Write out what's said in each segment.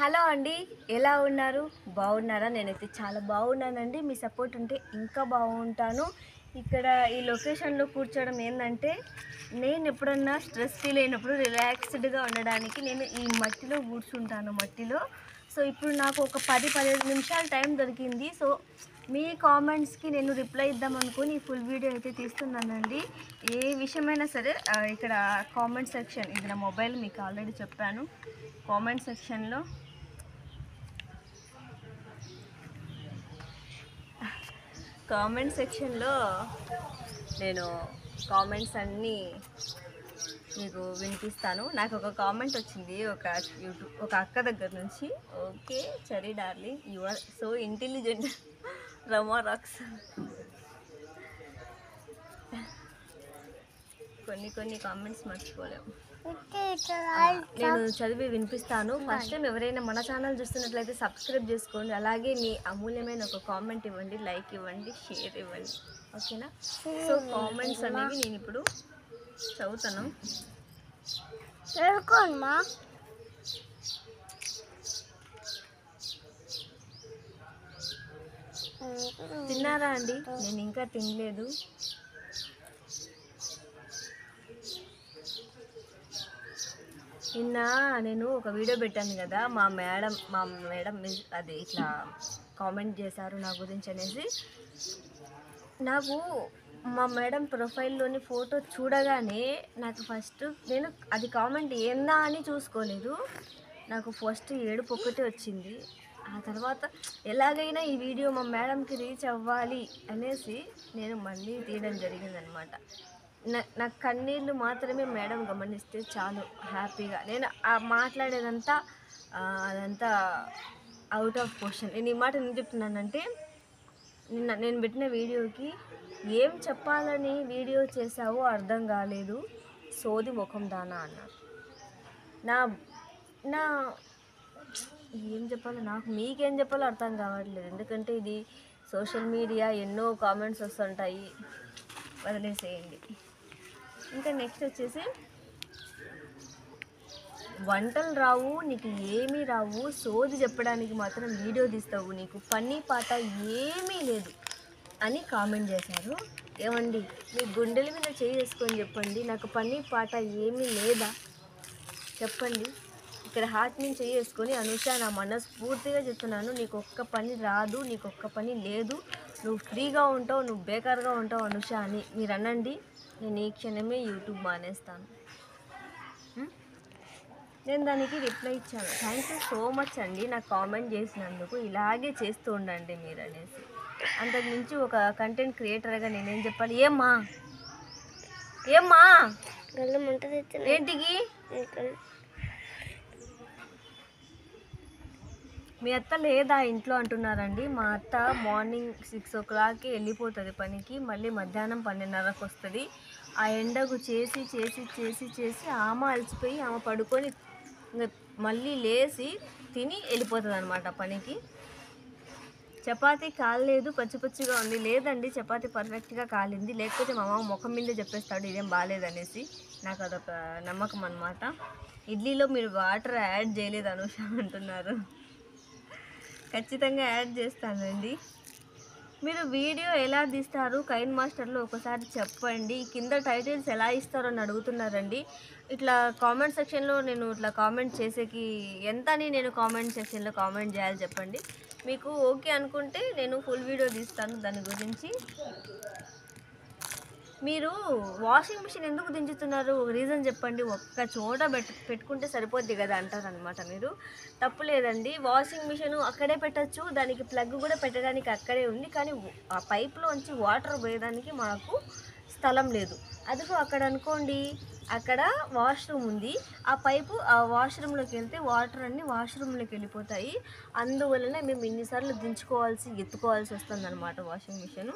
Hello అండి ఎలా ఉన్నారు బాగున్నారా నేనైతే చాలా బాగున్నానండి మీ సపోర్ట్ ఉంటే ఇంకా బాగుంటాను ఇక్కడ ఈ లొకేషన్లో కూర్చోవడం ఏంటంటే నేను ఎప్పుడన్నా స్ట్రెస్ ఫీల్ అయినప్పుడు రిలాక్స్డ్గా ఉండడానికి నేను ఈ మట్టిలో కూర్చుంటాను మట్టిలో సో ఇప్పుడు నాకు ఒక పది పదిహేను నిమిషాలు టైం దొరికింది సో మీ కామెంట్స్కి నేను రిప్లై ఇద్దాం అనుకుని ఈ ఫుల్ వీడియో అయితే తీస్తున్నానండి ఏ విషయమైనా సరే ఆ, ఇక్కడ కామెంట్ సెక్షన్ ఇది నా మొబైల్ మీకు ఆల్రెడీ చెప్పాను కామెంట్ సెక్షన్లో కామెంట్ సెక్షన్లో నేను కామెంట్స్ అన్నీ మీకు వినిపిస్తాను నాకు ఒక కామెంట్ వచ్చింది ఒక యూట్యూబ్ ఒక అక్క దగ్గర నుంచి ఓకే సరే darling you are so intelligent Rama rocks కొన్ని కొన్ని కామెంట్స్ మర్చిపోలేము ఆ, నేను చదివి వినిపిస్తాను ఫస్ట్ టైం ఎవరైనా మన ఛానల్ చూస్తున్నట్లయితే సబ్స్క్రైబ్ చేసుకోండి అలాగే మీ అమూల్యమైన ఒక కామెంట్ ఇవ్వండి లైక్ ఇవ్వండి షేర్ ఇవ్వండి ఓకేనా సో కామెంట్స్ అనేవి నేను ఇప్పుడు చదువుతాను చదువుకోమ్మా తిన్నారా అండి నేను ఇంకా తినలేదు నిన్న నేను ఒక వీడియో పెట్టాను కదా మా మేడం మా మేడం మిస్- అది ఇట్లా కామెంట్ చేశారు నా గురించి అనేసి నాకు మా మేడం ప్రొఫైల్లోని ఫోటో చూడగానే నాకు ఫస్ట్ నేను అది కామెంట్ ఏందా అని చూసుకోలేదు నాకు ఫస్ట్ ఏడుపు ఒక్కటే వచ్చింది ఆ తర్వాత ఎలాగైనా ఈ వీడియో మా మేడంకి రీచ్ అవ్వాలి అనేసి నేను మళ్ళీ తీయడం జరిగిందనమాట నా నా కన్నీళ్ళు మాత్రమే మేడం గమనిస్తే చాలు హ్యాపీగా నేను ఆ మాట్లాడేదంతా ఆ, అదంతా అవుట్ ఆఫ్ క్వశ్చన్ నేను ఈ మాట ఎందుకు చెప్తున్నానంటే నిన్న నేను పెట్టిన వీడియోకి ఏం చెప్పాలని వీడియో చేసావో అర్థం కాలేదు సోది ముఖం దానా అన్నారు నా నా ఏం చెప్పాలో నాకు మీకేం చెప్పాలో అర్థం కావట్లేదు ఎందుకంటే ఇది సోషల్ మీడియా ఎన్నో కామెంట్స్ వస్తుంటాయి వదిలేసేయండి ఇంకా నెక్స్ట్ వచ్చేసి వంటలు రావు నీకు ఏమీ రావు సోది చెప్పడానికి మాత్రం వీడియో తీస్తావు నీకు పని పాట ఏమీ లేదు అని కామెంట్ చేశారు ఏమండి మీ గుండెల మీద చేయి వేసుకొని చెప్పండి నాకు పని పాట ఏమీ లేదా చెప్పండి ఇక్కడ హార్ట్ నుంచి చేయి వేసుకొని అనుష నా మనస్ఫూర్తిగా చెప్తున్నాను నీకు ఒక్క పని రాదు నీకు ఒక్క పని లేదు నువ్వు ఫ్రీగా ఉంటావు నువ్వు బేకార్గా ఉంటావు అనుష అని మీరు అనండి నేను ఈ క్షణమే యూట్యూబ్ మానేస్తాను ఉం? నేను దానికి రిప్లై ఇచ్చాను థ్యాంక్ యూ సో మచ్ అండి నాకు కామెంట్ చేసినందుకు ఇలాగే చేస్తూ ఉండండి మీరు అనేసి అంతకు మించి ఒక కంటెంట్ క్రియేటర్గా నేనేం చెప్పాలి ఏమ్మా ఏమ్మా గల్లు మంట తెచ్చిన ఏంటికి మీ అత్త లేదా ఇంట్లో అంటున్నారండి మా అత్త మార్నింగ్ సిక్స్ ఓ క్లాక్కి వెళ్ళిపోతుంది పనికి మళ్ళీ మధ్యాహ్నం పన్నెండున్నరకు వస్తుంది ఆ ఎండకు చేసి చేసి చేసి చేసి ఆమె అలసిపోయి ఆమె పడుకొని ఇంక మళ్ళీ లేచి తిని వెళ్ళిపోతుంది అనమాట పనికి చపాతీ కాలేదు పచ్చి పచ్చిగా ఉంది లేదండి చపాతీ పర్ఫెక్ట్గా కాలింది లేకపోతే మా మామ ముఖం మీద చెప్పేస్తాడు ఇదేం బాగాలేదనేసి నాకు అదొక నమ్మకం అనమాట ఇడ్లీలో మీరు వాటర్ యాడ్ చేయలేదు అనుష అంటున్నారు ఖచ్చితంగా యాడ్ చేస్తానండి మీరు వీడియో ఎలా తీస్తారు కైన్ మాస్టర్లో ఒకసారి చెప్పండి కింద టైటిల్స్ ఎలా ఇస్తారో అని అడుగుతున్నారండి ఇట్లా కామెంట్ సెక్షన్లో నేను ఇట్లా కామెంట్ చేసేకి ఎంత అని నేను కామెంట్ సెక్షన్లో కామెంట్ చేయాలి చెప్పండి మీకు ఓకే అనుకుంటే నేను ఫుల్ వీడియో తీస్తాను దాని గురించి మీరు వాషింగ్ మిషన్ ఎందుకు దించుతున్నారు ఒక రీజన్ చెప్పండి ఒక్క చోట పెట్ట పెట్టుకుంటే సరిపోద్ది కదా అంటారు అనమాట మీరు తప్పు లేదండి వాషింగ్ మిషన్ అక్కడే పెట్టచ్చు దానికి ప్లగ్ కూడా పెట్టడానికి అక్కడే ఉంది కానీ ఆ పైప్లోంచి వాటర్ పోయేదానికి మాకు స్థలం లేదు అదిగో అక్కడ అనుకోండి అక్కడ వాష్రూమ్ ఉంది ఆ పైపు ఆ వాష్రూమ్లోకి వెళ్తే వాటర్ అన్నీ వాష్రూమ్లోకి వెళ్ళిపోతాయి అందువలన మేము ఇన్నిసార్లు దించుకోవాల్సి ఎత్తుకోవాల్సి వస్తుంది అనమాట వాషింగ్ మిషన్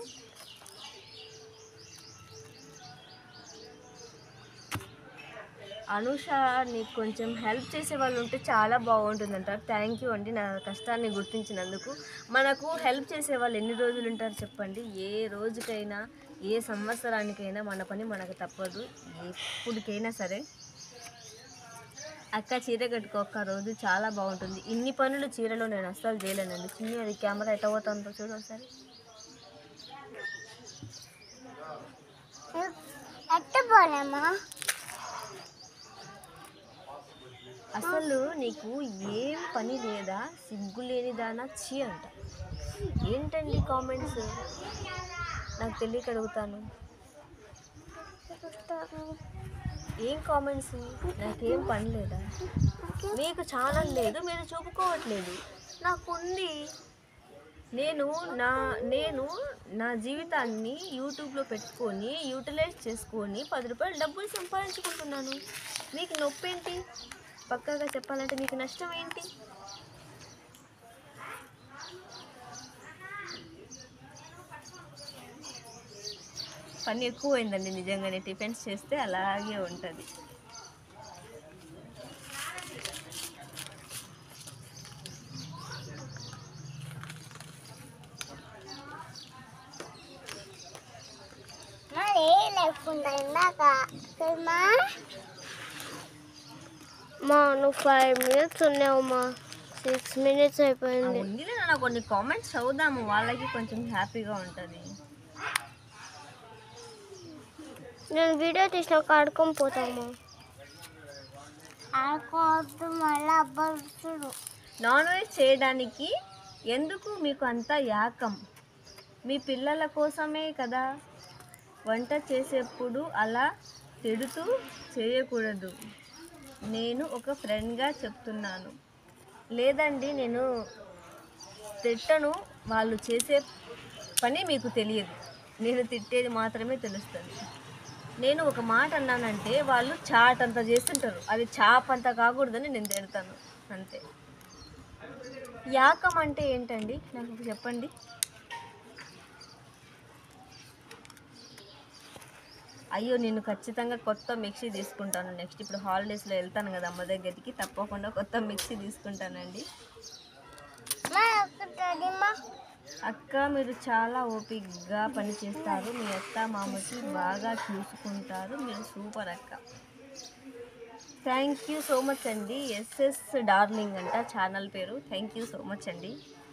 అనుష నీకు కొంచెం హెల్ప్ చేసే వాళ్ళు ఉంటే చాలా బాగుంటుంది అంటారు థ్యాంక్ యూ అండి నా కష్టాన్ని గుర్తించినందుకు మనకు హెల్ప్ చేసే వాళ్ళు ఎన్ని రోజులు ఉంటారు చెప్పండి ఏ రోజుకైనా ఏ సంవత్సరానికైనా మన పని మనకు తప్పదు ఎప్పటికైనా సరే అక్క చీర కట్టుకో ఒక్క రోజు చాలా బాగుంటుంది ఇన్ని పనులు చీరలో నేను అస్సలు చేయలేనండి చిన్ని అది కెమెరా ఎట్ట పోతుందో చూడు ఒకసారి ఎట్ట పోలేమా అసలు నీకు ఏం పని లేదా సిగ్గు లేనిదానా చీ అంట ఏంటండి కామెంట్స్ నాకు తెలియక అడుగుతాను ఏం కామెంట్స్ నాకేం పని లేదా మీకు ఛానల్ లేదు మీరు చూపుకోవట్లేదు నాకు ఉంది నేను నా నేను నా జీవితాన్ని యూట్యూబ్లో పెట్టుకొని యూటిలైజ్ చేసుకొని పది రూపాయలు డబ్బులు సంపాదించుకుంటున్నాను మీకు నొప్పి ఏంటి పక్కాగా చెప్పాలంటే మీకు నష్టం ఏంటి పని ఎక్కువైందండి నిజంగానే టిఫిన్స్ చేస్తే అలాగే ఉంటుంది మరి లేకుండా ఇందాక మా మా నువ్వు ఫైవ్ మినిట్స్ ఉన్నావుమా సిక్స్ మినిట్స్ అయిపోయింది ఉంది నా కొన్ని కామెంట్స్ చదువుదాము వాళ్ళకి కొంచెం హ్యాపీగా ఉంటుంది నేను వీడియో తీసినాక ఆడుకొని పోతాము ఆడుకోవద్దు మళ్ళీ అబ్బాయి నాన్ వెజ్ చేయడానికి ఎందుకు మీకు అంత యాకం మీ పిల్లల కోసమే కదా వంట చేసేప్పుడు అలా తిడుతూ చేయకూడదు నేను ఒక ఫ్రెండ్గా చెప్తున్నాను లేదండి నేను తిట్టను వాళ్ళు చేసే పని మీకు తెలియదు నేను తిట్టేది మాత్రమే తెలుస్తుంది నేను ఒక మాట అన్నానంటే వాళ్ళు చాట్ అంత చేస్తుంటారు అది చాప్ అంత కాకూడదని నేను తిడతాను అంతే యాకం అంటే ఏంటండి నాకు ఒకటి చెప్పండి అయ్యో నేను ఖచ్చితంగా కొత్త మిక్సీ తీసుకుంటాను నెక్స్ట్ ఇప్పుడు హాలిడేస్లో వెళ్తాను కదా అమ్మ దగ్గరికి తప్పకుండా కొత్త మిక్సీ తీసుకుంటానండి అక్క మీరు చాలా ఓపిక్గా పనిచేస్తారు మీ అత్త మామకి బాగా చూసుకుంటారు మీరు సూపర్ అక్క థ్యాంక్ యూ సో మచ్ అండి ఎస్ఎస్ డార్లింగ్ అంట ఛానల్ పేరు థ్యాంక్ యూ సో మచ్ అండి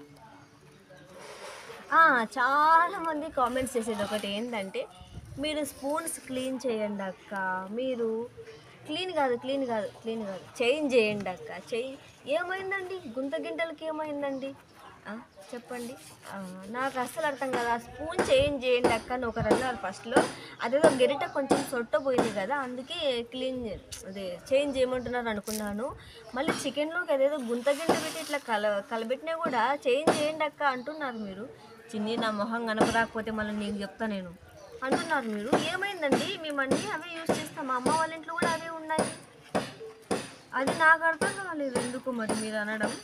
ఆ, చాలా మంది కామెంట్స్ చేసేది ఒకటి ఏంటంటే మీరు స్పూన్స్ క్లీన్ చేయండి అక్క మీరు క్లీన్ కాదు క్లీన్ కాదు క్లీన్ కాదు చేంజ్ చేయండి అక్క చేయి ఏమైందండి గుంత గింటలకి ఏమైందండి ఆ, చెప్పండి ఆ, నాకు అస్సలు అర్థం కదా స్పూన్ చేంజ్ చేయండి అక్క అని ఒకరు అన్నారు ఫస్ట్లో అదేదో గెరిట కొంచెం సొట్టపోయింది కదా అందుకే క్లీన్ అదే చేంజ్ చేయమంటున్నారు అనుకున్నాను మళ్ళీ చికెన్లోకి అదేదో గుంత గింట పెట్టి ఇట్లా కల కలబెట్టినా కూడా చేంజ్ చేయండి అక్క అంటున్నారు మీరు చిన్ని నా మొహం కనపరాకపోతే మళ్ళీ నీకు చెప్తా నేను అంటున్నారు మీరు ఏమైందండి మేమన్నీ అవే యూజ్ చేస్తాం మా అమ్మ వాళ్ళ ఇంట్లో కూడా అవే ఉన్నాయి అది నాకు అర్థం కాలేదు ఎందుకు మరి మీరు అనడం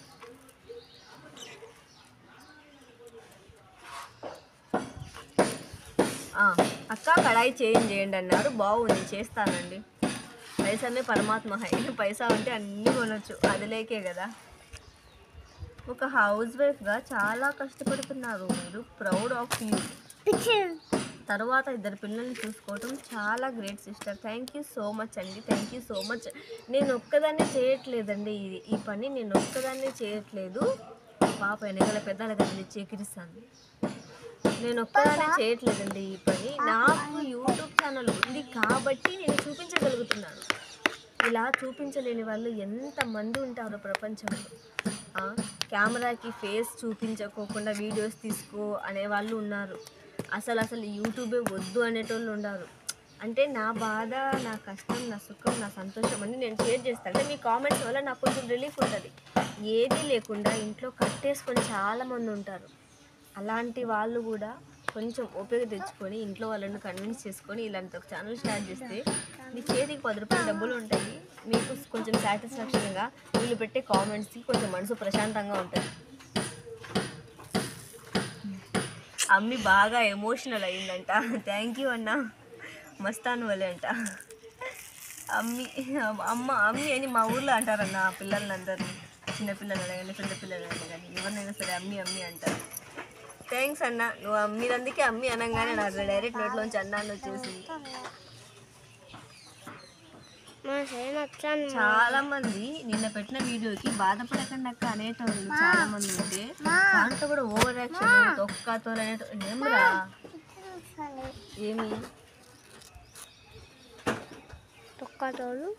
ఆ, అక్క కడాయి చేంజ్ చేయండి అన్నారు బాగుంది చేస్తానండి పైసానే పరమాత్మ హై పైసా ఉంటే అన్నీ కొనొచ్చు అది లేకే కదా ఒక హౌస్ వైఫ్గా చాలా కష్టపడుతున్నారు మీరు ప్రౌడ్ ఆఫ్ యూ తర్వాత ఇద్దరు పిల్లల్ని చూసుకోవటం చాలా great sister thank you so much అండి థ్యాంక్ యూ సో మచ్ నేను ఒక్కదాన్నే చేయట్లేదండి ఇది ఈ పని నేను ఒక్కదాన్నే చేయట్లేదు పాప వెనకాల పెద్దల కదా చేకిరిస్తాను నేను ఒక్కదానే చేయట్లేదండి ఈ పని నాకు యూట్యూబ్ ఛానల్ ఉంది కాబట్టి నేను చూపించగలుగుతున్నాను ఇలా చూపించలేని వాళ్ళు ఎంతమంది ఉంటారో ప్రపంచంలో ఆ, కెమెరాకి ఫేస్ చూపించకోకుండా వీడియోస్ తీసుకో అనే వాళ్ళు ఉన్నారు అసలు అసలు యూట్యూబే వద్దు అనేటోళ్ళు ఉన్నారు అంటే నా బాధ నా కష్టం నా సుఖం నా సంతోషం అని నేను షేర్ చేస్తాను అంటే మీ కామెంట్స్ వల్ల నాకు కొంచెం రిలీఫ్ ఉంటుంది ఏదీ లేకుండా ఇంట్లో కట్టేసుకొని చాలామంది ఉంటారు అలాంటి వాళ్ళు కూడా కొంచెం ఓపిక తెచ్చుకొని ఇంట్లో వాళ్ళని కన్విన్స్ చేసుకొని ఇలాంటి ఒక ఛానల్ స్టార్ట్ చేస్తే మీ చేతికి పది రూపాయల డబ్బులు ఉంటాయి మీకు కొంచెం సాటిస్ఫాక్షన్గా వీళ్ళు పెట్టే కామెంట్స్కి కొంచెం మనసు ప్రశాంతంగా ఉంటుంది అమ్మి బాగా ఎమోషనల్ అయిందంట థ్యాంక్ యూ అన్న మస్తాను వలే అంట అమ్మి అమ్మ అమ్మి అని మా ఊర్లో అంటారన్న ఆ పిల్లలందరినీ చిన్న పిల్లలు కానీ పెద్ద పిల్లలు కానీ ఎవరినైనా సరే అమ్మి అమ్మి అంటారు థ్యాంక్స్ అన్న నువ్వు మీరు అందుకే అమ్మి అనగానే నాకు డైరెక్ట్ నోట్లోంచి అన్నాను వచ్చేసి మా సైన్ వచ్చాను చాలా మంది నిన్న పెట్టిన వీడియోకి బాధపడకండి అక్క అనేటోళ్ళు చాలా మంది ఉంటే దాంట్లో కూడా ఓవర్ యాక్షన్ తొక్క తోలనేట ఏమిరా ఏమి తొక్కతోలు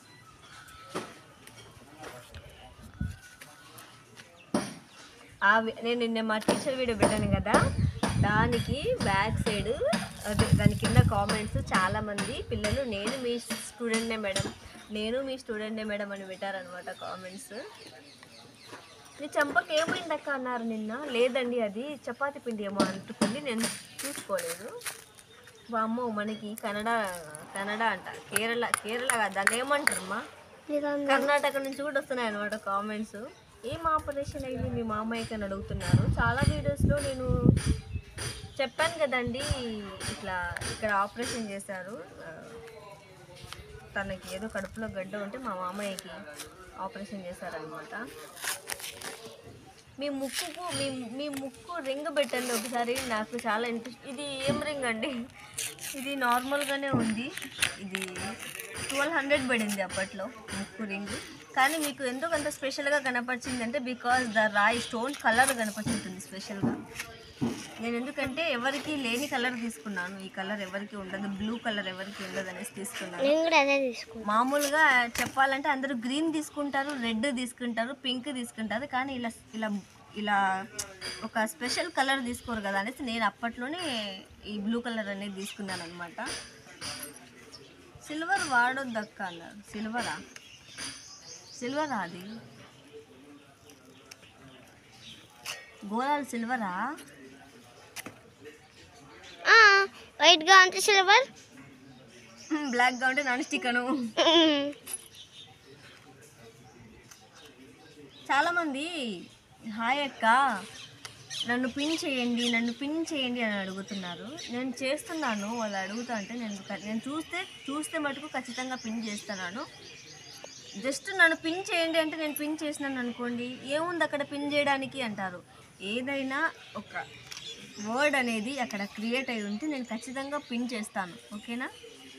ఆ వి- నేను నిన్న మా టీచర్ వీడియో పెట్టాను కదా దానికి బ్యాక్ సైడ్ అదే దాని కింద కామెంట్స్ చాలా మంది పిల్లలు నేను మీ స్టూడెంట్నే మేడం నేను మీ స్టూడెంట్నే మేడం అని పెట్టారనమాట కామెంట్స్ నీ చంపకి ఏమైంది అక్క అన్నారు నిన్న లేదండి అది చపాతి పిండి ఏమో అంటుకుంది నేను చూసుకోలేదు వామ్మో మనకి కన్నడ కన్నడ అంట కేరళ కేరళ కాదు దాన్ని ఏమంటారమ్మా కర్ణాటక నుంచి కూడా వస్తున్నాయి అనమాట కామెంట్స్ ఏం ఆపరేషన్ అయింది మీ మామయ్యకి అని అడుగుతున్నారు చాలా వీడియోస్లో నేను చెప్పాను కదండి ఇట్లా ఇక్కడ ఆపరేషన్ చేశారు ఆ, తనకి ఏదో కడుపులో గడ్డ ఉంటే మా మామయ్యకి ఆపరేషన్ చేశారనమాట మీ ముక్కుకు మీ మీ ముక్కు రింగ్ పెట్టండి ఒకసారి నాకు చాలా ఇంట్రెస్ట్ ఇది ఏం రింగ్ అండి ఇది నార్మల్గానే ఉంది ఇది ట్వెల్వ్ హండ్రెడ్ పడింది అప్పట్లో ముక్కు రింగ్ కానీ మీకు ఎందుకు అంత స్పెషల్గా కనపరిచింది అంటే బికాస్ ద రాయి స్టోన్ కలర్ కనపడుతుంది స్పెషల్గా నేను ఎందుకంటే ఎవరికి లేని కలర్ తీసుకున్నాను ఈ కలర్ ఎవరికి ఉండదు బ్లూ కలర్ ఎవరికి ఉండదు అనేసి తీసుకున్నాను నేను కూడా అదే తీసుకున్నాను మామూలుగా చెప్పాలంటే అందరూ గ్రీన్ తీసుకుంటారు రెడ్ తీసుకుంటారు పింక్ తీసుకుంటారు కానీ ఇలా ఇలా ఇలా ఒక స్పెషల్ కలర్ తీసుకోరు కదా అనేసి నేను అప్పట్లోనే ఈ బ్లూ కలర్ అనేది తీసుకున్నాను అనమాట సిల్వర్ వాడొద్దక్క అన్నారు సిల్వరా సిల్వరా అది గోళాలు సిల్వరా వైట్గా ఉంటే సిల్వర్ బ్లాక్గా ఉంటే నాన్ స్టిక్ అను చాలామంది హాయ్ అక్క నన్ను పిన్ చేయండి నన్ను పిన్ చేయండి అని అడుగుతున్నారు నేను చేస్తున్నాను వాళ్ళు అడుగుతా అంటే నేను క- నేను చూస్తే చూస్తే మటుకు ఖచ్చితంగా పిన్ చేస్తున్నాను జస్ట్ నన్ను పిన్ చేయండి అంటే నేను పిన్ చేసినాను అనుకోండి ఏముంది అక్కడ పిన్ చేయడానికి అంటారు ఏదైనా ఒక వర్డ్ అనేది అక్కడ క్రియేట్ అయి ఉంటే నేను ఖచ్చితంగా పిన్ చేస్తాను ఓకేనా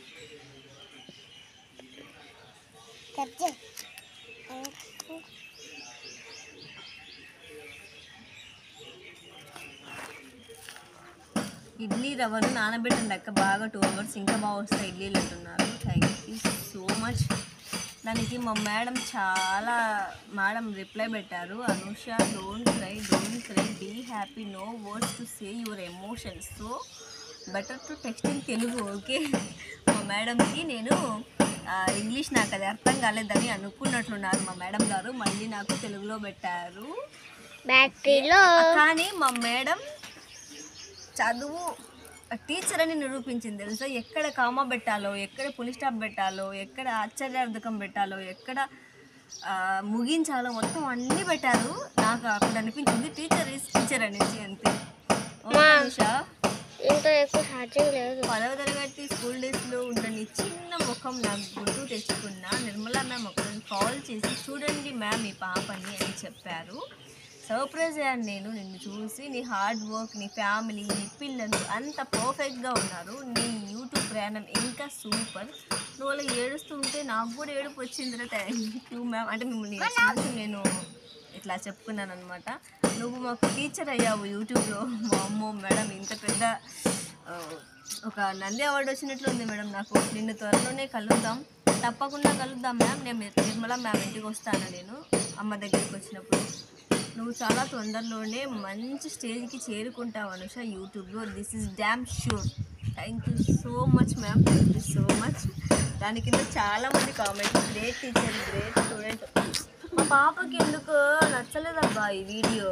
ఇడ్లీ రవ్వను నానబెట్టండి అక్క బాగా టూ అవర్స్ ఇంకా బాగా వస్తాయి ఇడ్లీలు అంటున్నారు థ్యాంక్ యూ సో మచ్ దానికి మా మేడం చాలా మేడం రిప్లై పెట్టారు Anusha don't cry don't cry be happy no words to say your emotions so better to text in Telugu okay మా మేడంకి నేను ఆ, ఇంగ్లీష్ నాకు అది అర్థం కాలేదని అనుకున్నట్లున్నారు మా మేడం గారు మళ్ళీ నాకు తెలుగులో పెట్టారు బ్యాటరీలో కానీ మా మేడం చదువు టీచర్ అని నిరూపించింది తెలుసా ఎక్కడ కామా పెట్టాలో ఎక్కడ పులి స్టాప్ పెట్టాలో ఎక్కడ ఆశ్చర్యార్థకం పెట్టాలో ఎక్కడ ఆ, ముగించాలో మొత్తం అన్నీ పెట్టారు నాకు అక్కడ అనిపించింది టీచర్ ఈజ్ టీచర్ అనేసి అంతే ఓకే ఉషా ఇంట్లో ఎక్కువ ఛార్జింగ్ లేదు పదవ తరగతి స్కూల్ డేస్లో ఉన్న నీ చిన్న ముఖం నాకు గుర్తు తెచ్చుకున్న నిర్మలా మ్యామ్ ఒకరిని కాల్ చేసి చూడండి మ్యామ్ ఈ పాపని అని చెప్పారు సర్ప్రైజ్ అయ్యాను నేను నిన్ను చూసి నీ హార్డ్ వర్క్ నీ ఫ్యామిలీ నీ పిల్లలు అంత పర్ఫెక్ట్గా ఉన్నారు నీ యూట్యూబ్ ప్రయాణం ఇంకా సూపర్ నువ్వు అలా ఏడుస్తుంటే నాకు కూడా ఏడుపు వచ్చిందిరా థ్యాంక్ యూ మ్యామ్ అంటే మిమ్మల్ని చూసి నేను ఇట్లా చెప్పుకున్నాను అనమాట నువ్వు మాకు టీచర్ అయ్యావు యూట్యూబ్లో మా అమ్మో మేడం ఇంత పెద్ద ఆ, ఒక నంది అవార్డు వచ్చినట్లు ఉంది మేడం నాకు నిన్ను త్వరలోనే కలుద్దాం తప్పకుండా కలుద్దాం మ్యామ్ నేను నిర్మల మ్యామ్ ఇంటికి వస్తాను నేను అమ్మ దగ్గరికి వచ్చినప్పుడు నువ్వు చాలా తొందరలోనే మంచి స్టేజ్కి చేరుకుంటావు అనుష యూట్యూబ్లో this is damn sure thank you so much ma'am thank you so much దాని కింద చాలా మంది comments great teacher great student మా పాపకి ఎందుకు నచ్చలేదబ్బా ఈ వీడియో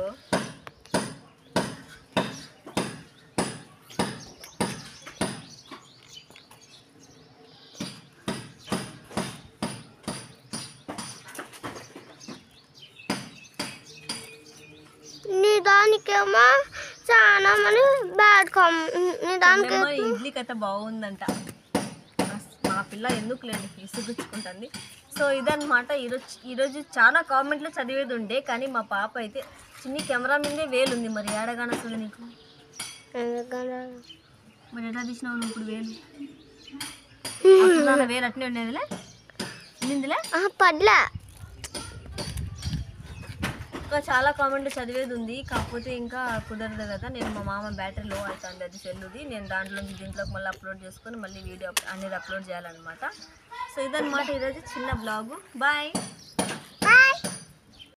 నీ దానికేమో చాలా మంది బ్యాడ్ కామ్ నీ దానికి ఏమో ఇడ్లీ కథ బాగుందంట మా పిల్ల ఎందుకు లేండి విసుగుచ్చుకుంటుంది సో ఇదన్నమాట ఈరోజు ఈరోజు చాలా కామెంట్లు చదివేది ఉండే కానీ మా పాప అయితే చిన్ని కెమెరా మీదే వేలుంది మరి ఏడగానొస్తుంది నీకు ఎందుకన్నా మరి ఎట్లా తీసినావు నువ్వు ఇప్పుడు వేలు అప్పుడు నాన్న వేలు అట్నే ఉండేదిలే నిందిలే పడ్లా ఇంకా చాలా కామెంట్ చదివేది ఉంది కాకపోతే ఇంకా కుదరదు కదా నేను మా మామ బ్యాటరీ లో అవుతుంది అది సెల్లుది నేను దాంట్లో నుంచి దీంట్లోకి మళ్ళీ అప్లోడ్ చేసుకొని మళ్ళీ వీడియో అనేది అప్లోడ్ చేయాలన్నమాట సో ఇదన్నమాట ఈరోజు చిన్న బ్లాగు బాయ్